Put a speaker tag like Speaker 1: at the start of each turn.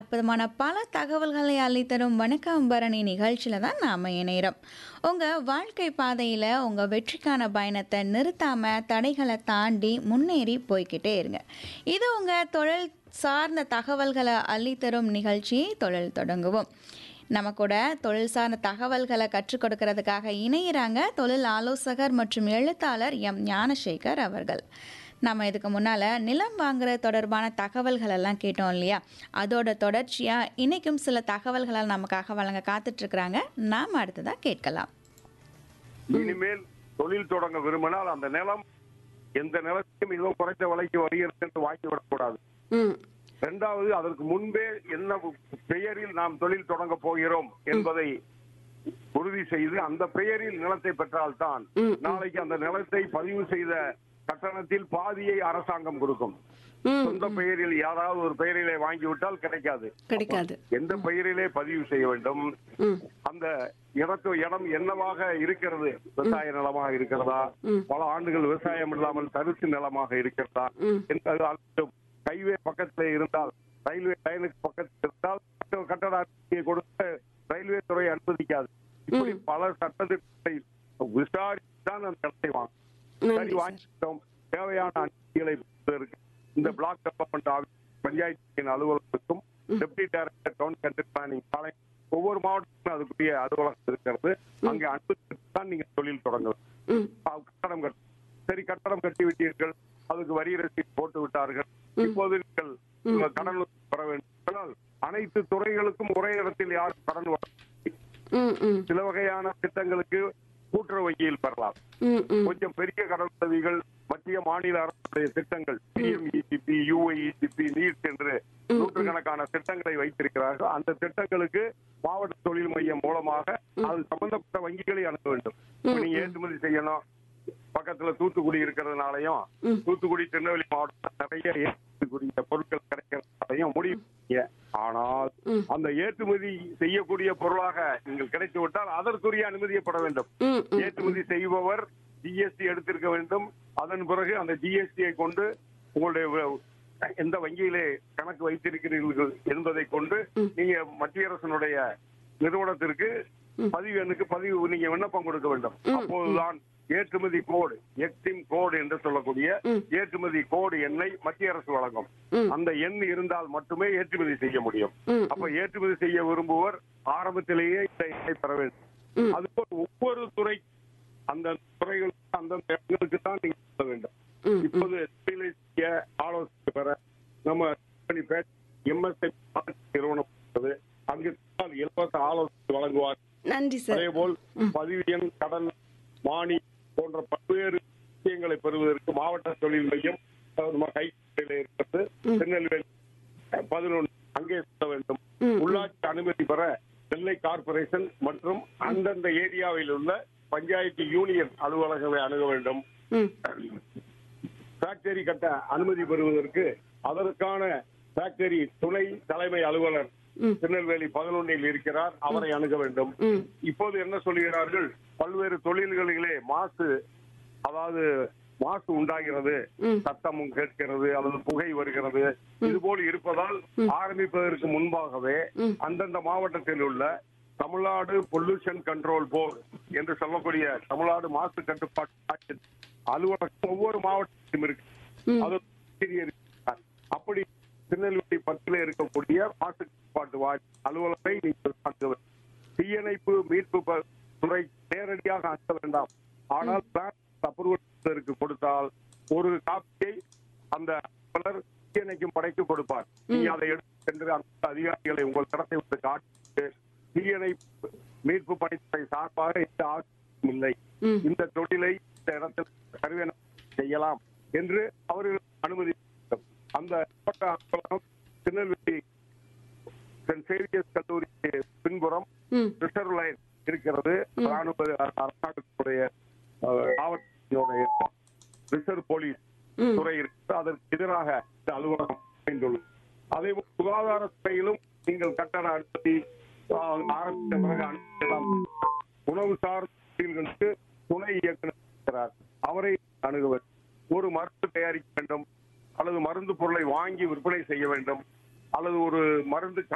Speaker 1: அற்புதமான பல தகவல்களை அள்ளித்தரும் வணக்கம் பரணி நிகழ்ச்சியில் தான் நாம் இணைகிறோம் உங்கள் வாழ்க்கை பாதையில் உங்கள் வெற்றிக்கான பயணத்தை நிறுத்தாமல் தடைகளை தாண்டி முன்னேறி போய்க்கிட்டே இருங்க இது உங்கள் தொழில் சார்ந்த தகவல்களை அள்ளித்தரும் நிகழ்ச்சி தொழில் தொடங்குவோம் நம்ம கூட தொழில் சார்ந்த தகவல்களை கற்றுக் கொடுக்கறதுக்காக இணையிறாங்க தொழில் ஆலோசகர் மற்றும் எழுத்தாளர் எம் ஞானசேகர் அவர்கள் நம்ம இதுக்கு முன்னால் நிலம் வாங்குற தொடர்பான தகவல்கள் எல்லாம் கேட்டோம் இல்லையா அதோட தொடர்ச்சியாக இன்றைக்கும் சில தகவல்களை நமக்காக வழங்க காத்துட்ருக்குறாங்க நாம் அடுத்ததாக கேட்கலாம்
Speaker 2: இனிமேல் தொழில் தொடங்க விரும்பினால் அந்த நிலம் எந்த நிலத்தையும் மிகவும் குறைந்த விலைக்கு வருகிறது என்று வாங்கி விடக்கூடாது
Speaker 3: ம்
Speaker 2: இரண்டாவது அதற்கு முன்பே என்ன பெயரில் நாம் தொழில் தொடங்க போகிறோம் என்பதை உறுதி செய்து அந்த பெயரில் நிலத்தை பெற்றால்தான்
Speaker 3: ம், ம்.
Speaker 2: நாளைக்கு அந்த நிலத்தை பதிவு செய்த கட்டணத்தில் பாதியை அரசாங்கம் கொடுக்கும்
Speaker 3: ம்
Speaker 2: சொந்த பெயரில் யாராவது ஒரு பெயரிலே வாங்கிவிட்டால் கிடைக்காது
Speaker 3: கிடைக்காது
Speaker 2: எந்த பெயரிலே பதிவு செய்ய வேண்டும்
Speaker 3: ம்
Speaker 2: அந்த இடத்து இடம் என்னவாக இருக்கிறது விவசாய நிலமாக இருக்கிறதா
Speaker 3: ம்.
Speaker 2: பல ஆண்டுகள் விவசாயம் இல்லாமல் தரிசு நிலமாக இருக்கிறதா
Speaker 3: ம்.
Speaker 2: என்பது அனைத்தும் ஹைவே பக்கத்தில் இருந்தால் ரயில்வே லைனுக்கு பக்கத்தில் இருந்தால் கட்டட அனுமதியை கொடுத்து ரயில்வே துறை அனுமதிக்காது இப்படி
Speaker 3: ம்.
Speaker 2: பல சட்டத்திட்டத்தை விசாரித்து தான் அந்த இடத்தை வாங்கும் சரி
Speaker 3: நன்றி சார்
Speaker 2: வாங்கிட்டோம் தேவையான அனுமதிகளை பெறுவதற்கு இந்த பிளாக் டெவலப்மெண்ட் ஆஃபீஸ் பஞ்சாயத்தின் அலுவலகத்துக்கும் deputy director town country planning சாலை ஒவ்வொரு மாவட்டத்திலும் அதுக்குரிய அலுவலகம் இருக்கிறது அங்கே அனுமதி தான் நீங்க தொழில் தொடங்கலாம்
Speaker 3: ம்
Speaker 2: ஆ, கட்டடம் கட்டு சரி கட்டடம் கட்டி விட்டீர்கள் அதுக்கு வரி ரசீது போட்டு விட்டார்கள் இப்போது நீங்கள் உங்க கடன் பெற வேண்டும் என்றால் அனைத்து துறைகளுக்கும் ஒரே இடத்தில் யாரும் கடன் வர
Speaker 3: ம் ம்
Speaker 2: சில வகையான திட்டங்களுக்கு கூட்டுறவு வங்கியில் பெறலாம்
Speaker 3: ம் ம்
Speaker 2: கொஞ்சம் பெரிய கடன் உதவிகள் மத்திய மாநில அரசுடைய திட்டங்கள் பிஎம்இசிபி யூஐஇசிபி நீட் என்று நூற்றுக்கணக்கான திட்டங்களை வைத்திருக்கிறார்கள் அந்த திட்டங்களுக்கு மாவட்ட தொழில் மையம் மூலமாக அது சம்பந்தப்பட்ட வங்கிகளை அணுக வேண்டும் இப்ப நீங்க ஏற்றுமதி செய்யணும் பக்கத்துல தூத்துக்குடி இருக்கிறதுனாலையும் தூத்துக்குடி திருநெல்வேலி மாவட்டத்தில் நிறைய ஏற்றுமதிக்குரிய பொருட்கள் கிடைக்கிறதுனாலையும் முடிவு செய்ய. ஆனால்
Speaker 3: ம்.
Speaker 2: அந்த ஏற்றுமதி செய்யக்கூடிய பொருளாக நீங்கள் கிடைத்து விட்டால் அதற்குரிய அனுமதியை பெற வேண்டும்
Speaker 3: ம் ம்
Speaker 2: ஏற்றுமதி செய்பவர் ஜிஎஸ்டி எடுத்திருக்க வேண்டும் அதன் பிறகு அந்த ஜிஎஸ்டியை கொண்டு உங்களுடைய வ- எந்த வங்கியிலே கணக்கு வைத்திருக்கிறீர்கள் என்பதை கொண்டு நீங்க மத்திய அரசினுடைய நிறுவனத்திற்கு பதிவு எண்ணுக்கு பதிவு நீங்க விண்ணப்பம் கொடுக்க வேண்டும் அப்போதுதான் ஏற்றுமதி கோடு எக்ஸிம் கோடு என்று சொல்லக்கூடிய ஏற்றுமதி கோடு எண்ணை மத்திய அரசு வழங்கும்
Speaker 3: ம்.
Speaker 2: அந்த எண் இருந்தால் மட்டுமே ஏற்றுமதி செய்ய முடியும்
Speaker 3: ம்.
Speaker 2: அப்ப ஏற்றுமதி செய்ய விரும்புவர் ஆரம்பத்திலேயே இந்த எண்ணை பெற வேண்டும் அதுபோல் ஒவ்வொரு துறை அந்த துறைகளுக்கு அந்தந்த இடங்களுக்கு தான் நீங்க சொல்ல வேண்டும்
Speaker 3: ம்.
Speaker 2: இப்போது தொழிலை செய்ய ஆலோசனை பெற நம்ம எம்எஸ்ஐ நிறுவனம் இருக்கிறது. அங்கு தான் இலவச ஆலோசனை வழங்குவார்
Speaker 3: நன்றி சார்
Speaker 2: அதே போல் பதிவு எண் கடன் மானி போன்ற பல்வேறு விஷயங்களை பெறுவதற்கு மாவட்ட தொழில் மையம் அதாவது நம்ம கைப்பற்றில இருக்கிறது திருநெல்வேலி பதினொன்று அங்கே செல்ல வேண்டும்
Speaker 3: ம்.
Speaker 2: உள்ளாட்சி அனுமதி பெற நெல்லை கார்பரேஷன் மற்றும் அந்தந்த ஏரியாவில் உள்ள பஞ்சாயத்து யூனியன் அலுவலகங்களை அணுக வேண்டும்
Speaker 3: ம்
Speaker 2: ஃபேக்டரி கட்ட அனுமதி பெறுவதற்கு அதற்கான ஃபேக்டரி துணை தலைமை அலுவலர்
Speaker 3: ம்.
Speaker 2: திருநெல்வேலி பதினொன்றில் இருக்கிறார் அவரை அணுக வேண்டும்
Speaker 3: ம்
Speaker 2: இப்போது என்ன சொல்லுகிறார்கள் பல்வேறு தொழில்களிலே மாசு அதாவது மாசு உண்டாகிறது
Speaker 3: ம்.
Speaker 2: சத்தமும் கேட்கிறது அல்லது புகை வருகிறது இது போல் இருப்பதால் ஆரம்பிப்பதற்கு முன்பாகவே
Speaker 3: ம்.
Speaker 2: அந்தந்த மாவட்டத்தில் உள்ள தமிழ்நாடு பொல்யூஷன் கண்ட்ரோல் போர்டு என்று சொல்லக்கூடிய தமிழ்நாடு மாசு கட்டுப்பாட்டு ஆட்சி அலுவலகம் ஒவ்வொரு மாவட்டத்திலும் இருக்கு
Speaker 3: ம்.
Speaker 2: அது சிறிய இருக்கிறார். அப்படி திருநெல்வேலி பக்கத்தில் இருக்கக்கூடிய மாசு கட்டுப்பாட்டு வாரிய அலுவலகத்தை நீங்கள் அணுக வேண்டும். தீயணைப்பு மீட்பு ப- துறை நேரடியாக அணுக வேண்டாம் ஆனால் அப்ரூவல் கொடுத்தால் ஒரு காப்பியை அந்த அலுவலர் தீயணைக்கும் படைக்கு கொடுப்பார் நீங்க அதை எடுத்து சென்று அந்த அதிகாரிகளை உங்கள் தரத்தை விட்டு காட்டி தீயணைப்பு மீட்பு பணித்துறை சார்பாக இந்த ஆட்சியும் இல்லை
Speaker 3: ம்.
Speaker 2: இந்த தொழிலை இந்த இடத்தில் கருவேன செய்யலாம் என்று அவர்கள் அனுமதி வேண்டும். அந்த மாவட்ட அலுவலகம் திருநெல்வேலி சென்ட் சேவியர்ஸ் கல்லூரி பின்புறம்
Speaker 3: ம்
Speaker 2: ரிசர்வ் லைன் இருக்கிறது ராணுவ அரசாங்கத்துடைய அஹ், மாவட்டத்தினுடைய ரிசர்வ் போலீஸ்
Speaker 3: ம்.
Speaker 2: துறை இருக்கிறது அதற்கு எதிராக இந்த அலுவலகம் அமைந்துள்ளது அதே போல் சுகாதாரத்துறையிலும் நீங்கள் கட்டண அனுமதி அஹ், ஆரம்பித்த பிறகு அனுமதிக்கலாம் உணவு சார் தொழில்களுக்கு துணை இயக்குனர் இருக்கிறார் அவரை அணுகுவர் ஒரு மருந்து தயாரிக்க வேண்டும் அல்லது மருந்து பொருளை வாங்கி விற்பனை செய்ய வேண்டும் அல்லது ஒரு மருந்து